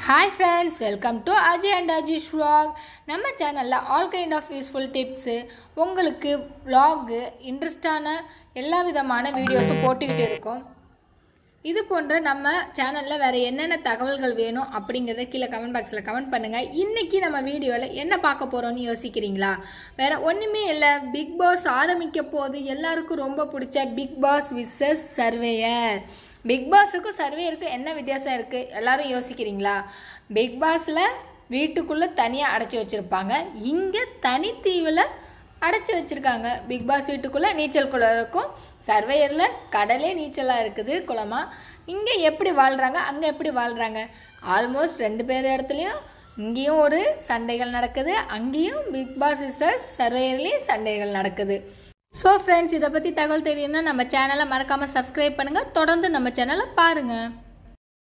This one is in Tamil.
hi friends welcome to Ajay and Ajish vlog நம்ம சேனலில் all kind of useful tips உங்களுக்கு vlog இன்ட்ரெஸ்டான எல்லா விதமான வீடியோஸும் போட்டுக்கிட்டு இருக்கோம் இது போன்ற நம்ம சேனலில் வேறு என்னென்ன தகவல்கள் வேணும் அப்படிங்கிறத கீழே கமெண்ட் பாக்ஸில் கமெண்ட் பண்ணுங்கள் இன்றைக்கி நம்ம வீடியோவில் என்ன பார்க்க போகிறோம்னு யோசிக்கிறீங்களா வேறு ஒன்றுமே இல்லை பிக் பாஸ் ஆரம்பிக்க போது எல்லாருக்கும் ரொம்ப பிடிச்ச Bigg Boss versus surveyor Bigg பாஸுக்கும் சர்வேயருக்கும் என்ன வித்தியாசம் இருக்குது எல்லாரும் யோசிக்கிறீங்களா பிக் பாஸில் வீட்டுக்குள்ளே தனியாக அடைச்சி வச்சுருப்பாங்க இங்கே தனித்தீவில் அடைச்சி வச்சுருக்காங்க பிக் பாஸ் வீட்டுக்குள்ளே நீச்சல் குளம் இருக்கும் சர்வேயரில் கடலே நீச்சலாக இருக்குது குளமாக இங்கே எப்படி வாழ்கிறாங்க அங்கே எப்படி வாழ்கிறாங்க ஆல்மோஸ்ட் ரெண்டு பேர் இடத்துலையும் இங்கேயும் ஒரு சண்டைகள் நடக்குது அங்கேயும் பிக் பாஸ் விசஸ் சர்வேயர்லேயும் சண்டைகள் நடக்குது ஸோ ஃப்ரெண்ட்ஸ் இதை பற்றி தகவல் தெரியும்னா நம்ம சேனலை மறக்காமல் சப்ஸ்கிரைப் பண்ணுங்கள் தொடர்ந்து நம்ம சேனலை பாருங்கள்